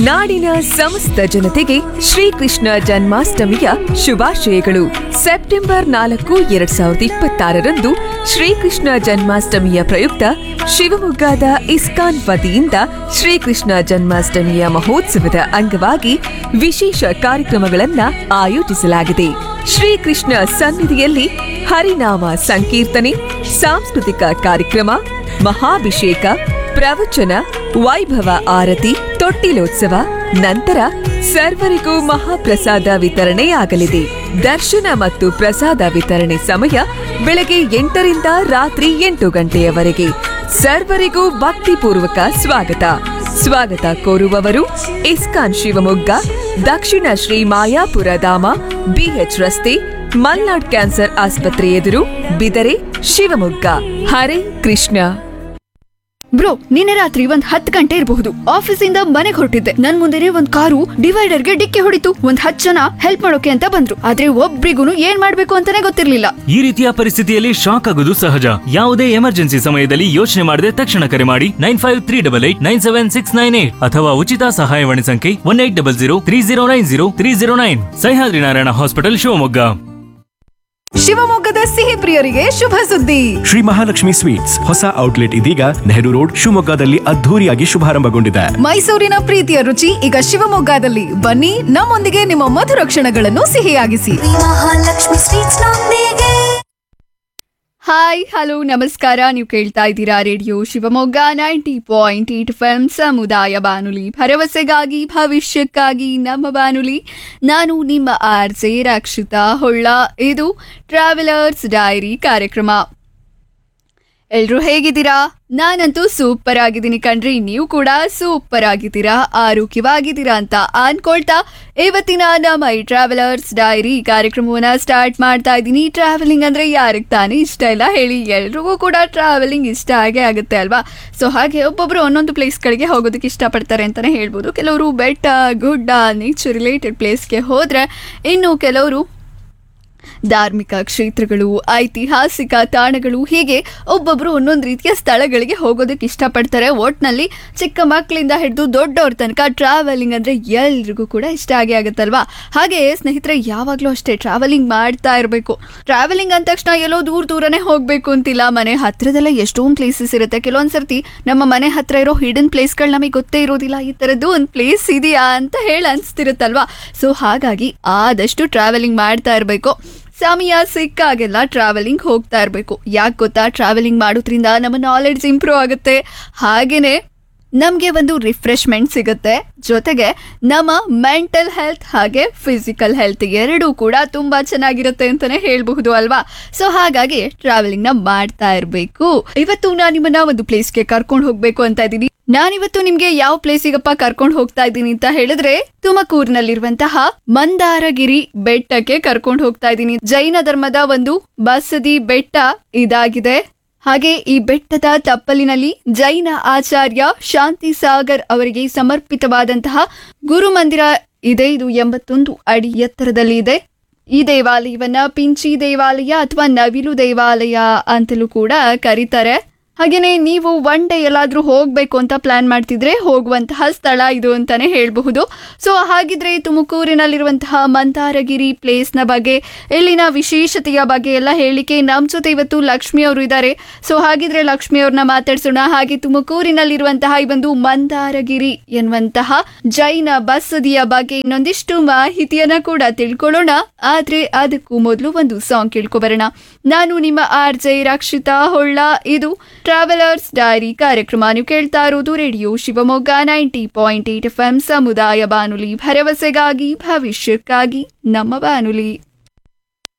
ನಾಡಿನ ಸಮಸ್ತ ಜನತೆಗೆ ಶ್ರೀಕೃಷ್ಣ ಜನ್ಮಾಷ್ಟಮಿಯ ಶುಭಾಶಯಗಳು ಸೆಪ್ಟೆಂಬರ್ ನಾಲ್ಕು ಎರಡ್ ಸಾವಿರದ ಇಪ್ಪತ್ತಾರರಂದು ಶ್ರೀಕೃಷ್ಣ ಜನ್ಮಾಷ್ಟಮಿಯ ಪ್ರಯುಕ್ತ ಶಿವಮೊಗ್ಗದ ಇಸ್ಕಾನ್ ವತಿಯಿಂದ ಶ್ರೀಕೃಷ್ಣ ಜನ್ಮಾಷ್ಟಮಿಯ ಮಹೋತ್ಸವದ ಅಂಗವಾಗಿ ವಿಶೇಷ ಕಾರ್ಯಕ್ರಮಗಳನ್ನ ಆಯೋಜಿಸಲಾಗಿದೆ ಶ್ರೀಕೃಷ್ಣ ಸನ್ನಿಧಿಯಲ್ಲಿ ಹರಿನಾಮ ಸಂಕೀರ್ತನೆ ಸಾಂಸ್ಕೃತಿಕ ಕಾರ್ಯಕ್ರಮ ಮಹಾಭಿಷೇಕ ಪ್ರವಚನ ವೈಭವ ಆರತಿ ತೊಟ್ಟಿಲೋತ್ಸವ ನಂತರ ಸರ್ವರಿಗೂ ಮಹಾಪ್ರಸಾದ ವಿತರಣೆಯಾಗಲಿದೆ ದರ್ಶನ ಮತ್ತು ಪ್ರಸಾದ ವಿತರಣೆ ಸಮಯ ಬೆಳಗ್ಗೆ ಎಂಟರಿಂದ ರಾತ್ರಿ ಎಂಟು ಗಂಟೆಯವರೆಗೆ ಸರ್ವರಿಗೂ ಭಕ್ತಿಪೂರ್ವಕ ಸ್ವಾಗತ ಸ್ವಾಗತ ಕೋರುವವರು ಇಸ್ಕಾನ್ ಶಿವಮೊಗ್ಗ ದಕ್ಷಿಣ ಶ್ರೀ ಮಾಯಾಪುರ ಧಾಮ ಬಿಎಚ್ ರಸ್ತೆ ಮಲ್ನಾಡ್ ಕ್ಯಾನ್ಸರ್ ಆಸ್ಪತ್ರೆ ಎದುರು ಬಿದರೆ ಶಿವಮೊಗ್ಗ ಹರೇ ಕೃಷ್ಣ ಬ್ರೋ ನಿನ್ನೆ ರಾತ್ರಿ ಒಂದ್ ಹತ್ ಗಂಟೆ ಇರಬಹುದು ಆಫೀಸಿಂದ ಮನೆಗೆ ಹೊರಟಿದ್ದೆ ನನ್ ಮುಂದೆನೆ ಒಂದ್ ಕಾರು ಡಿವೈಡರ್ಗೆ ಡಿಕ್ಕಿ ಹೊಡಿತು ಒಂದ್ ಹತ್ ಜನ ಹೆಲ್ಪ್ ಮಾಡೋಕೆ ಅಂತ ಬಂದ್ರು ಆದ್ರೆ ಒಬ್ರಿಗೂ ಏನ್ ಮಾಡ್ಬೇಕು ಅಂತಾನೆ ಗೊತ್ತಿರ್ಲಿಲ್ಲ ಈ ರೀತಿಯ ಪರಿಸ್ಥಿತಿಯಲ್ಲಿ ಶಾಕ್ ಆಗೋದು ಸಹಜ ಯಾವುದೇ ಎಮರ್ಜೆನ್ಸಿ ಸಮಯದಲ್ಲಿ ಯೋಚನೆ ಮಾಡದೆ ತಕ್ಷಣ ಕರೆ ಮಾಡಿ nine five three double eight nine seven six nine eight ಅಥವಾ ಉಚಿತ ಸಹಾಯವಾಣಿ ಸಂಖ್ಯೆ one eight double zero three zero nine zero three zero nine Sahyadri Narayana hospital Shivamogga ಶಿವಮೊಗ್ಗದ ಸಿಹಿ ಪ್ರಿಯರಿಗೆ ಶುಭ ಸುದ್ದಿ ಶ್ರೀ ಮಹಾಲಕ್ಷ್ಮಿ ಸ್ವೀಟ್ಸ್ ಹೊಸ ಔಟ್ಲೆಟ್ ಇದೀಗ ನೆಹರು ರೋಡ್ ಶಿವಮೊಗ್ಗದಲ್ಲಿ ಅದ್ಧೂರಿಯಾಗಿ ಶುಭಾರಂಭಗೊಂಡಿದೆ ಮೈಸೂರಿನ ಪ್ರೀತಿಯ ರುಚಿ ಈಗ ಶಿವಮೊಗ್ಗದಲ್ಲಿ ಬನ್ನಿ ನಮ್ಮೊಂದಿಗೆ ನಿಮ್ಮ ಮಧುರ ಕ್ಷಣಗಳನ್ನು ಸಿಹಿಯಾಗಿಸಿ ಮಹಾಲಕ್ಷ್ಮಿ ಸ್ವೀಟ್ಸ್ ನೊಂದಿಗೆ ಹಾಯ್ ಹಲೋ ನಮಸ್ಕಾರ ನೀವು ಕೇಳ್ತಾ ಇದ್ದೀರಾ radio Shivamogga ninety point eight FM ಸಮುದಾಯ ಬಾನುಲಿ ಭರವಸೆಗಾಗಿ ಭವಿಷ್ಯಕ್ಕಾಗಿ ನಮ್ಮ ಬಾನುಲಿ ನಾನು ನಿಮ್ಮ ಆರ್ ಜೆ ರಕ್ಷಿತಾ ಹೊಳ್ಳ ಇದು ಟ್ರಾವೆಲರ್ಸ್ ಡೈರಿ ಕಾರ್ಯಕ್ರಮ ಎಲ್ರೂ ಹೇಗಿದ್ದೀರಾ ನಾನಂತೂ ಸೂಪರ್ ಆಗಿದ್ದೀನಿ ಕಣ್ರಿ ನೀವು ಕೂಡ ಸೂಪರ್ ಆಗಿದ್ದೀರಾ ಆರೋಗ್ಯವಾಗಿದ್ದೀರಾ ಅಂತ ಅನ್ಕೊಳ್ತಾ ಇವತ್ತಿನ ನಮ್ಮ ಈ ಟ್ರಾವೆಲರ್ಸ್ ಡೈರಿ ಕಾರ್ಯಕ್ರಮವನ್ನ ಸ್ಟಾರ್ಟ್ ಮಾಡ್ತಾ ಇದ್ದೀನಿ ಟ್ರಾವೆಲಿಂಗ್ ಅಂದ್ರೆ ಯಾರಿಗೆ ತಾನೇ ಇಷ್ಟ ಇಲ್ಲ ಹೇಳಿ ಎಲ್ರಿಗೂ ಕೂಡ ಟ್ರಾವೆಲಿಂಗ್ ಇಷ್ಟ ಆಗೇ ಆಗುತ್ತೆ ಅಲ್ವಾ ಸೊ ಹಾಗೆ ಒಬ್ಬೊಬ್ರು ಒಂದೊಂದು ಪ್ಲೇಸ್ಗಳಿಗೆ ಹೋಗೋದಕ್ಕೆ ಇಷ್ಟಪಡ್ತಾರೆ ಅಂತಾನೆ ಹೇಳ್ಬೋದು ಕೆಲವರು ಬೆಟ್ಟ ಗುಡ್ಡ ನೇಚರ್ ರಿಲೇಟೆಡ್ ಪ್ಲೇಸ್ಗೆ ಹೋದ್ರೆ ಇನ್ನು ಕೆಲವರು ಧಾರ್ಮಿಕ ಕ್ಷೇತ್ರಗಳು ಐತಿಹಾಸಿಕ ತಾಣಗಳು ಹೀಗೆ ಒಬ್ಬೊಬ್ರು ಒಂದೊಂದು ರೀತಿಯ ಸ್ಥಳಗಳಿಗೆ ಹೋಗೋದಕ್ಕೆ ಇಷ್ಟಪಡ್ತಾರೆ ಒಟ್ನಲ್ಲಿ ಚಿಕ್ಕ ಮಕ್ಕಳಿಂದ ಹಿಡಿದು ದೊಡ್ಡವ್ರ ತನಕ ಟ್ರಾವೆಲಿಂಗ್ ಅಂದ್ರೆ ಎಲ್ರಿಗೂ ಕೂಡ ಇಷ್ಟ ಆಗೇ ಆಗುತ್ತಲ್ವಾ ಹಾಗೆ ಸ್ನೇಹಿತರೆ ಯಾವಾಗಲೂ ಅಷ್ಟೇ ಟ್ರಾವೆಲಿಂಗ್ ಮಾಡ್ತಾ ಇರಬೇಕು ಟ್ರಾವೆಲಿಂಗ್ ಅಂದ ತಕ್ಷಣ ಎಲ್ಲೋ ದೂರ ದೂರನೇ ಹೋಗಬೇಕು ಅಂತಿಲ್ಲ ಮನೆ ಹತ್ರದಲ್ಲೇ ಎಷ್ಟೊಂದು ಪ್ಲೇಸಸ್ ಇರುತ್ತೆ ಕೆಲವೊಂದು ಸರ್ತಿ ನಮ್ಮ ಮನೆ ಹತ್ರ ಇರೋ ಹಿಡನ್ ಪ್ಲೇಸ್ಗಳು ನಮಗೆ ಗೊತ್ತೇ ಇರೋದಿಲ್ಲ ಈ ಥರದ್ದು ಒಂದು ಪ್ಲೇಸ್ ಇದೆಯಾ ಅಂತ ಹೇಳಿ ಅನಿಸ್ತಿರುತ್ತಲ್ವಾ ಸೊ ಹಾಗಾಗಿ ಆದಷ್ಟು ಟ್ರಾವೆಲಿಂಗ್ ಮಾಡ್ತಾ ಇರಬೇಕು ಸಮಯ ಸಿಕ್ಕಾಗೆಲ್ಲ ಟ್ರಾವೆಲಿಂಗ್ ಹೋಗ್ತಾ ಇರಬೇಕು ಯಾಕೆ ಗೊತ್ತಾ ಟ್ರಾವೆಲಿಂಗ್ ಮಾಡೋದ್ರಿಂದ ನಮ್ಮ ನಾಲೆಡ್ಜ್ ಇಂಪ್ರೂವ್ ಆಗುತ್ತೆ ಹಾಗೇನೆ ನಮಗೆ ಒಂದು ರಿಫ್ರೆಶ್ಮೆಂಟ್ ಸಿಗುತ್ತೆ ಜೊತೆಗೆ ನಮ್ಮ ಮೆಂಟಲ್ ಹೆಲ್ತ್ ಹಾಗೆ ಫಿಸಿಕಲ್ ಹೆಲ್ತ್ ಎರಡೂ ಕೂಡ ತುಂಬ ಚೆನ್ನಾಗಿರುತ್ತೆ ಅಂತಾನೆ ಹೇಳಬಹುದು ಅಲ್ವಾ ಸೊ ಹಾಗಾಗಿ ಟ್ರಾವೆಲಿಂಗ್ನ ಮಾಡ್ತಾ ಇರಬೇಕು ಇವತ್ತು ನಾನು ನಿಮ್ಮನ್ನ ಒಂದು ಪ್ಲೇಸ್ಗೆ ಕರ್ಕೊಂಡು ಹೋಗ್ಬೇಕು ಅಂತ ಇದ್ದೀನಿ ನಾನಿವತ್ತು ನಿಮ್ಗೆ ಯಾವ ಪ್ಲೇಸಿಗಪ್ಪ ಕರ್ಕೊಂಡು ಹೋಗ್ತಾ ಇದ್ದೀನಿ ಅಂತ ಹೇಳಿದ್ರೆ ತುಮಕೂರಿನಲ್ಲಿರುವಂತಹ ಮಂದಾರಗಿರಿ ಬೆಟ್ಟಕ್ಕೆ ಕರ್ಕೊಂಡು ಹೋಗ್ತಾ ಇದ್ದೀನಿ ಜೈನ ಧರ್ಮದ ಒಂದು ಬಸದಿ ಬೆಟ್ಟ ಇದಾಗಿದೆ ಹಾಗೆ ಈ ಬೆಟ್ಟದ ತಪ್ಪಲಿನಲ್ಲಿ ಜೈನ ಆಚಾರ್ಯ ಶಾಂತಿ ಸಾಗರ್ ಅವರಿಗೆ ಸಮರ್ಪಿತವಾದಂತಹ ಗುರುಮಂದಿರ ಇದೆ ಇದು ಎಂಬತ್ತೊಂದು ಅಡಿ ಎತ್ತರದಲ್ಲಿ ಇದೆ ಈ ದೇವಾಲಯವನ್ನ ಪಿಂಚಿ ದೇವಾಲಯ ಅಥವಾ ನವಿಲು ದೇವಾಲಯ ಅಂತಲೂ ಕೂಡ ಕರೀತಾರೆ ಹಾಗೇನೆ ನೀವು ಒನ್ ಡೇ ಎಲ್ಲಾದ್ರೂ ಹೋಗ್ಬೇಕು ಅಂತ ಪ್ಲಾನ್ ಮಾಡ್ತಿದ್ರೆ ಹೋಗುವಂತಹ ಸ್ಥಳ ಇದು ಅಂತಾನೆ ಹೇಳಬಹುದು ಸೊ ಹಾಗಿದ್ರೆ ತುಮಕೂರಿನಲ್ಲಿರುವಂತಹ ಮಂತಾರಗಿರಿ ಪ್ಲೇಸ್ನ ಬಗ್ಗೆ ಇಲ್ಲಿನ ವಿಶೇಷತೆಯ ಬಗ್ಗೆ ಎಲ್ಲ ಹೇಳಿಕೆ ನಮ್ಮ ಜೊತೆ ಇವತ್ತು ಲಕ್ಷ್ಮಿ ಅವರು ಇದ್ದಾರೆ ಸೊ ಹಾಗಿದ್ರೆ ಲಕ್ಷ್ಮಿ ಅವ್ರನ್ನ ಮಾತಾಡ್ಸೋಣ ಹಾಗೆ ತುಮಕೂರಿನಲ್ಲಿರುವಂತಹ ಈ ಒಂದು ಮಂದಾರಗಿರಿ ಎನ್ನುವಂತಹ ಜೈನ ಬಸದಿಯ ಬಗ್ಗೆ ಇನ್ನೊಂದಿಷ್ಟು ಮಾಹಿತಿಯನ್ನ ಕೂಡ ತಿಳ್ಕೊಳ್ಳೋಣ ಆದ್ರೆ ಅದಕ್ಕೂ ಮೊದಲು ಒಂದು ಸಾಂಗ್ ಕೇಳ್ಕೊಬರೋಣ ನಾನು ನಿಮ್ಮ ಆರ್ ಜೆ ರಕ್ಷಿತಾ ಹೊಳ್ಳ ಇದು ಟ್ರಾವೆಲರ್ಸ್ ಡೈರಿ ಕಾರ್ಯಕ್ರಮ ನೀವು ಕೇಳ್ತಾ ಇರೋದು radio Shivamogga ninety point eight F M ಸಮುದಾಯ ಬಾನುಲಿ ಭರವಸೆಗಾಗಿ ಭವಿಷ್ಯಕ್ಕಾಗಿ ನಮ್ಮ ಬಾನುಲಿ